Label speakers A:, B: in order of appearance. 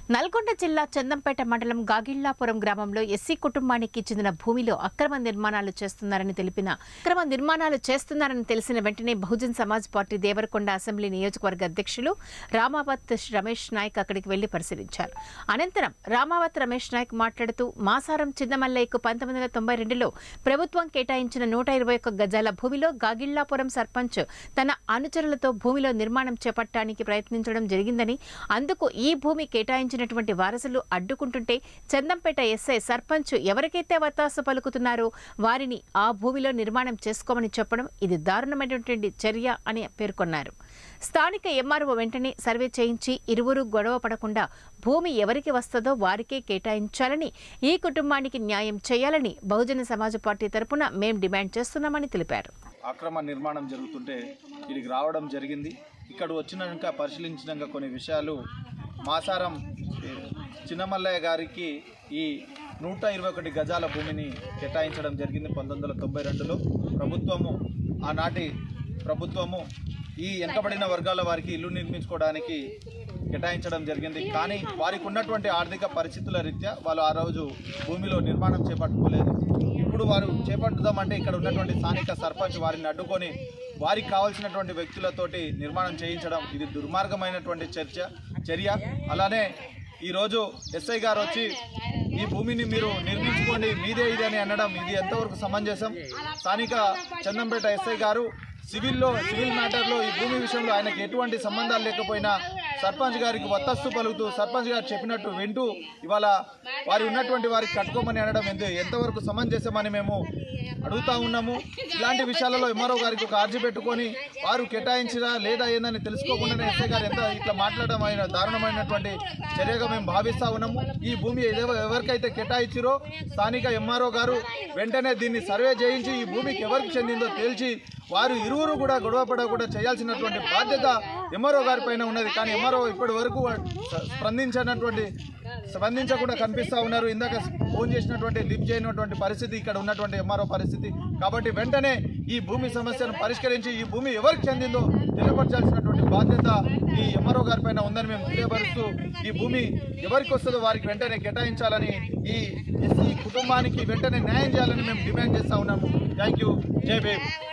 A: నల్గొండ జిల్లా చందంపేట మండలం గాగిళ్లాపురం గ్రామంలో ఎస్సీ కుటుంబానికి చెందిన భూమిలో అక్రమ నిర్మాణాలు చేస్తున్నారని తెలిపిన అక్రమ నిర్మాణాలు చేస్తున్నారని తెలిసిన వెంటనే బహుజన్ సమాజ్ పార్టీ దేవరకొండ అసెంబ్లీ నియోజకవర్గ అధ్యక్షులు రామావత్ రమేష్ నాయక్ అక్కడికి వెళ్లి పరిశీలించారు అనంతరం రామావత్ రమేష్ నాయక్ మాట్లాడుతూ మాసారం చిన్నమల్లయ్యకు పంతొమ్మిది వందల తొంభై రెండులో ప్రభుత్వం కేటాయించిన నూట ఇరవై ఒక్క గజాల భూమిలో గాగిళ్లాపురం సర్పంచ్ తన అనుచరులతో భూమిలో నిర్మాణం చేపట్టడానికి ప్రయత్నించడం జరిగిందని అందుకు ఈ భూమి కేటాయించినటువంటి వారసులు అడ్డుకుంటుంటే చందంపేట ఎస్ఐ సర్పంచ్ ఎవరికైతే వత్తాసు పలుకుతున్నారో వారిని ఆ భూమిలో నిర్మాణం చేసుకోమని చెప్పడం ఇది దారుణమైనటువంటి చర్య అని పేర్కొన్నారు స్థానిక ఎంఆర్ఓ వెంటనే సర్వే చేయించి ఇరువురు గొడవ పడకుండా భూమి ఎవరికి వస్తుందో వారికే కేటాయించాలని ఈ కుటుంబానికి న్యాయం చేయాలని బహుజన సమాజ్ పార్టీ తరపున మేం డిమాండ్ చేస్తున్నామని తెలిపారు
B: అక్రమ నిర్మాణం జరుగుతుంటే ఇక్కడికి రావడం జరిగింది ఇక్కడ వచ్చినాక పరిశీలించినాక కొన్ని విషయాలు మాసారం ఏ, చిన్నమల్లయ్య గారికి ఈ నూట ఇరవై ఒకటి గజాల భూమిని కేటాయించడం జరిగింది పంతొమ్మిది వందల తొంభై రెండులో ప్రభుత్వము ఆనాటి ప్రభుత్వము ఈ వెనుకబడిన వర్గాల వారికి ఇల్లు నిర్మించుకోవడానికి కేటాయించడం జరిగింది కానీ వారికి ఉన్నటువంటి ఆర్థిక పరిస్థితుల రీత్యా వాళ్ళు ఆ రోజు భూమిలో నిర్మాణం చేపట్టుకోలేదు ఇప్పుడు వారు చేపట్టుదామంటే ఇక్కడ ఉన్నటువంటి స్థానిక సర్పంచ్ వారిని అడ్డుకొని వారికి కావాల్సినటువంటి వ్యక్తులతోటి నిర్మాణం చేయించడం ఇది దుర్మార్గమైనటువంటి చర్చ చర్య అలానే ఈరోజు ఎస్ఐ గారు వచ్చి ఈ భూమిని మీరు నిర్మించుకోండి మీదే ఇది అని అనడం ఇది ఎంతవరకు సమంజసం స్థానిక చందంపేట ఎస్ఐ గారు సివిల్లో సివిల్ మ్యాటర్లో ఈ భూమి విషయంలో ఆయనకి ఎటువంటి సంబంధాలు లేకపోయినా సర్పంచ్ గారికి వత్తస్తు పలుకుతూ సర్పంచ్ గారు చెప్పినట్టు వింటూ ఇవాళ వారి ఉన్నటువంటి వారికి కట్టుకోమని అనడం ఎంత ఎంతవరకు సమంజసమని మేము అడుగుతా ఉన్నాము ఇలాంటి విషయాలలో ఎంఆర్ఓ గారికి ఒక అర్జీ పెట్టుకొని వారు కేటాయించినా లేదా ఏందని తెలుసుకోకుండానే ఎస్ఐ గారు ఎంత ఇట్లా మాట్లాడడం అయిన దారుణమైనటువంటి చర్యగా మేము భావిస్తా ఉన్నాము ఈ భూమి ఏదో ఎవరికైతే కేటాయించిరో స్థానిక ఎంఆర్ఓ గారు వెంటనే దీన్ని సర్వే చేయించి ఈ భూమికి ఎవరికి చెందిందో తేల్చి వారు ఇరువురు కూడా గొడవ పడకుండా చేయాల్సినటువంటి బాధ్యత ఎంఆర్ఓ గారి పైన ఉన్నది కానీ ఎంఆర్ఓ ఇప్పటి వరకు స్పందించినటువంటి స్పందించకుండా కనిపిస్తా ఉన్నారు ఇందాక ఫోన్ చేసినటువంటి లిఫ్ట్ చేయనటువంటి పరిస్థితి ఇక్కడ ఉన్నటువంటి ఎంఆర్ఓ పరిస్థితి కాబట్టి వెంటనే ఈ భూమి సమస్యను పరిష్కరించి ఈ భూమి ఎవరికి చెందిందో తెలియపరచాల్సినటువంటి బాధ్యత ఈ ఎంఆర్ఓ గారి పైన ఉందని మేము తెలియపరుస్తూ ఈ భూమి ఎవరికి వస్తుందో వారికి వెంటనే కేటాయించాలని ఈ ఎస్సీ కుటుంబానికి వెంటనే న్యాయం చేయాలని మేము డిమాండ్ చేస్తా ఉన్నాము థ్యాంక్ యూ జై భీమ్